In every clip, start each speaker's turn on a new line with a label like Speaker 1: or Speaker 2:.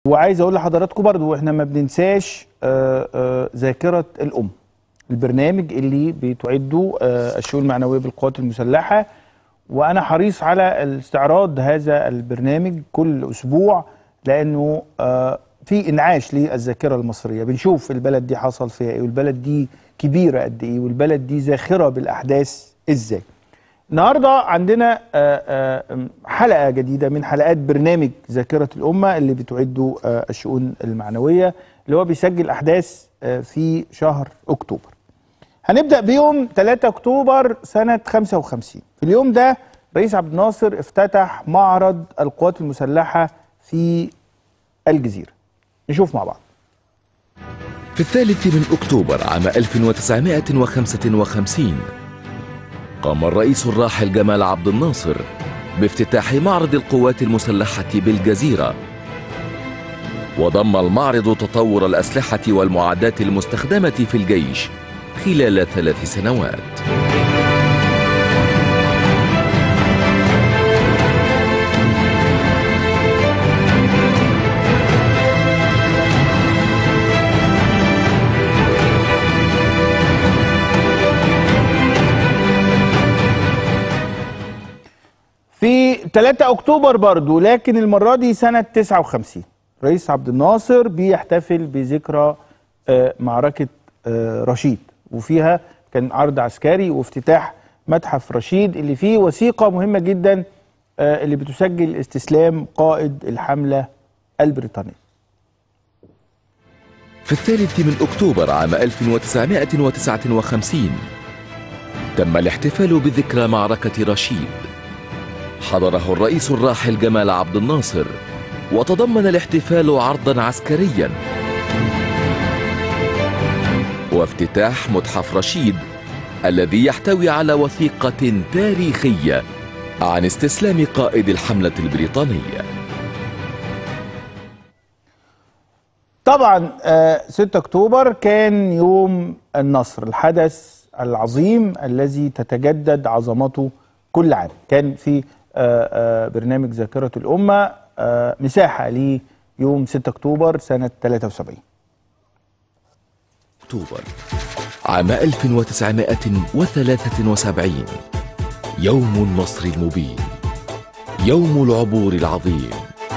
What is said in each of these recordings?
Speaker 1: وعايز اقول لحضراتكم برضو احنا ما بننساش آه، آه، ذاكره الام البرنامج اللي بتعده آه، الشؤون المعنويه بالقوات المسلحه وانا حريص على استعراض هذا البرنامج كل اسبوع لانه آه، في انعاش للذاكره المصريه بنشوف البلد دي حصل فيها ايه والبلد دي كبيره قد ايه والبلد دي زاخره بالاحداث ازاي النهارده عندنا آه، آه، حلقه جديده من حلقات برنامج ذاكره الامه اللي بتعده آه، الشؤون المعنويه اللي هو بيسجل احداث آه، في شهر اكتوبر. هنبدا بيوم 3 اكتوبر سنه 55 في اليوم ده رئيس عبد الناصر افتتح معرض القوات المسلحه في الجزيره. نشوف مع بعض.
Speaker 2: في الثالث من أكتوبر عام 1955 قام الرئيس الراحل جمال عبد الناصر بافتتاح معرض القوات المسلحة بالجزيرة وضم المعرض تطور الأسلحة والمعدات المستخدمة في الجيش خلال ثلاث سنوات
Speaker 1: في 3 اكتوبر برضو لكن المره دي سنه 59 رئيس عبد الناصر بيحتفل بذكرى آه، معركه آه، رشيد وفيها كان عرض عسكري وافتتاح متحف رشيد اللي فيه وثيقه مهمه جدا آه، اللي بتسجل استسلام قائد الحمله البريطانيه
Speaker 2: في الثالث من أكتوبر عام 1959 تم الاحتفال بذكرى معركة رشيد حضره الرئيس الراحل جمال عبد الناصر وتضمن الاحتفال عرضا عسكريا وافتتاح متحف رشيد الذي يحتوي على وثيقة تاريخية عن استسلام قائد الحملة البريطانية
Speaker 1: طبعا آه، 6 اكتوبر كان يوم النصر الحدث العظيم الذي تتجدد عظمته كل عام كان في آه، آه، برنامج ذاكرة الأمة آه، مساحة ليوم 6 أكتوبر سنة 73
Speaker 2: أكتوبر عام 1973 يوم النصر المبين يوم العبور العظيم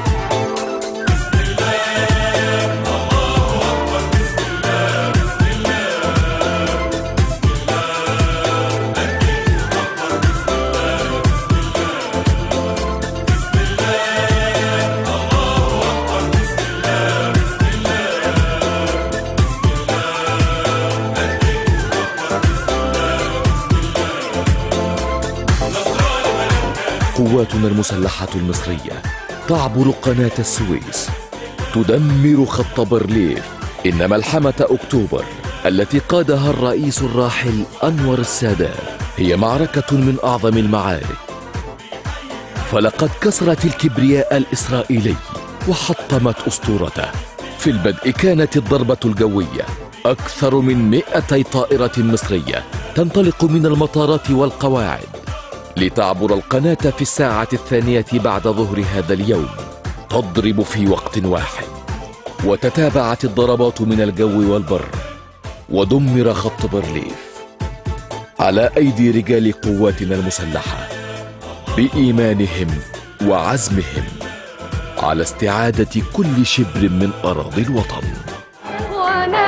Speaker 2: قواتنا المسلحة المصرية تعبر قناة السويس تدمر خط بارليف إن ملحمة أكتوبر التي قادها الرئيس الراحل أنور السادات هي معركة من أعظم المعارك فلقد كسرت الكبرياء الإسرائيلي وحطمت أسطورته في البدء كانت الضربة الجوية أكثر من 200 طائرة مصرية تنطلق من المطارات والقواعد لتعبر القناة في الساعة الثانية بعد ظهر هذا اليوم تضرب في وقت واحد وتتابعت الضربات من الجو والبر ودمر خط بارليف على أيدي رجال قواتنا المسلحة بإيمانهم وعزمهم على استعادة كل شبر من أراضي الوطن
Speaker 3: وانا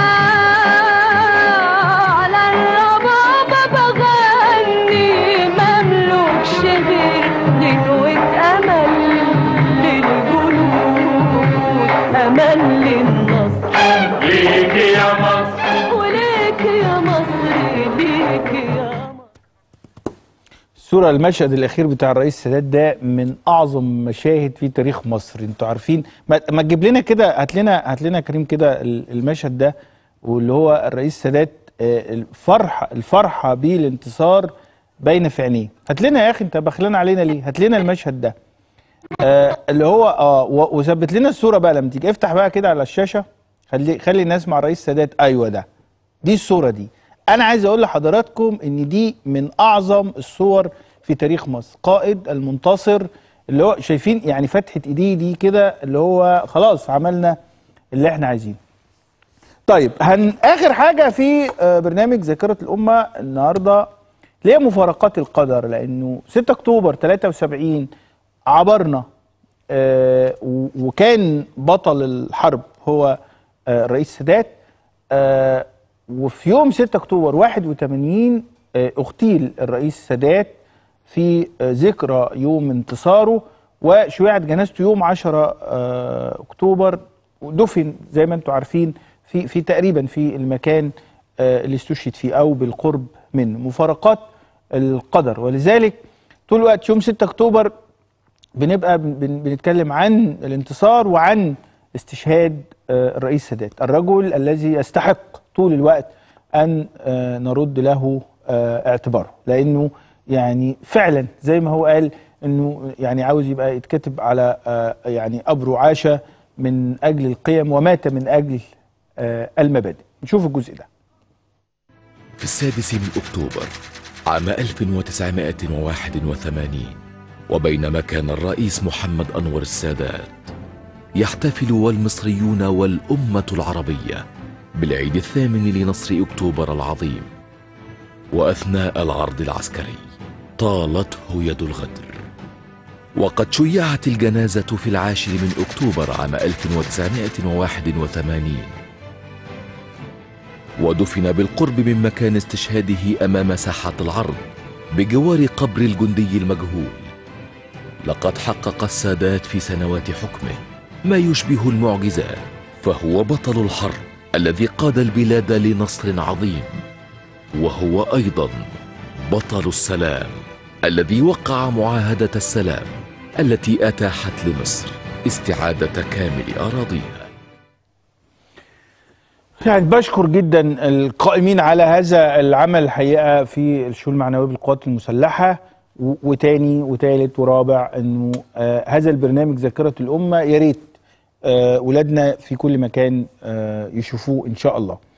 Speaker 3: على الربابة بغني مملوكش غير لنوة أمل للجنود أمل للنصر
Speaker 4: ليك يا مصر
Speaker 3: وليك يا مصر ليك يا مصر
Speaker 1: الصورة المشهد الأخير بتاع الرئيس السادات ده من أعظم مشاهد في تاريخ مصر أنتوا عارفين ما, ما تجيب لنا كده هات لنا هات لنا كريم كده ال- المشهد ده واللي هو الرئيس السادات آه، الفرحة الفرحة بالانتصار باينة في عينيه هات لنا يا أخي أنت بخلان علينا ليه هات لنا المشهد ده آه اللي هو اه و- وثبت لنا الصورة بقى لما تيجي افتح بقى كده على الشاشة خلي خلي الناس مع الرئيس السادات أيوه ده دي الصورة دي أنا عايز أقول لحضراتكم إن دي من أعظم الصور في تاريخ مصر قائد المنتصر اللي هو شايفين يعني فتحه ايديه دي كده اللي هو خلاص عملنا اللي احنا عايزينه طيب هن اخر حاجه في آه، برنامج ذاكره الامه النهارده ليه مفارقات القدر لانه 6 اكتوبر 73 عبرنا آه، و- وكان بطل الحرب هو آه، الرئيس السادات آه، وفي يوم 6 اكتوبر 81 آه، اغتيل الرئيس السادات في آه، ذكرى يوم انتصاره وشيعت جنازته يوم 10 آه، اكتوبر ودفن زي ما انتم عارفين في في تقريبا في المكان آه، اللي استشهد فيه او بالقرب منه مفارقات القدر ولذلك طول الوقت يوم 6 اكتوبر بنبقى بن- بن- بنتكلم عن الانتصار وعن استشهاد آه، الرئيس السادات الرجل الذي يستحق طول الوقت ان آه، نرد له آه، اعتباره لانه يعني فعلا زي ما هو قال انه يعني عاوز يبقى يتكتب على آه، يعني قبره عاش من اجل القيم ومات من اجل آه، المبادئ نشوف الجزء ده
Speaker 2: في السادس من أكتوبر عام 1981 وبينما كان الرئيس محمد أنور السادات يحتفل والمصريون والأمة العربية بالعيد الثامن لنصر أكتوبر العظيم وأثناء العرض العسكري طالته يد الغدر وقد شيعت الجنازة في العاشر من أكتوبر عام 1981 ودفن بالقرب من مكان استشهاده امام ساحه العرض بجوار قبر الجندي المجهول لقد حقق السادات في سنوات حكمه ما يشبه المعجزات فهو بطل الحرب الذي قاد البلاد لنصر عظيم وهو ايضا بطل السلام الذي وقع معاهده السلام التي اتاحت لمصر استعاده كامل اراضيها
Speaker 1: يعني بشكر جدا القائمين على هذا العمل الحقيقه في الشؤون المعنويه بالقوات المسلحه و- وتاني وتالت ورابع انه آه هذا البرنامج ذاكره الامه يا ريت آه ولادنا في كل مكان آه يشوفوه ان شاء الله.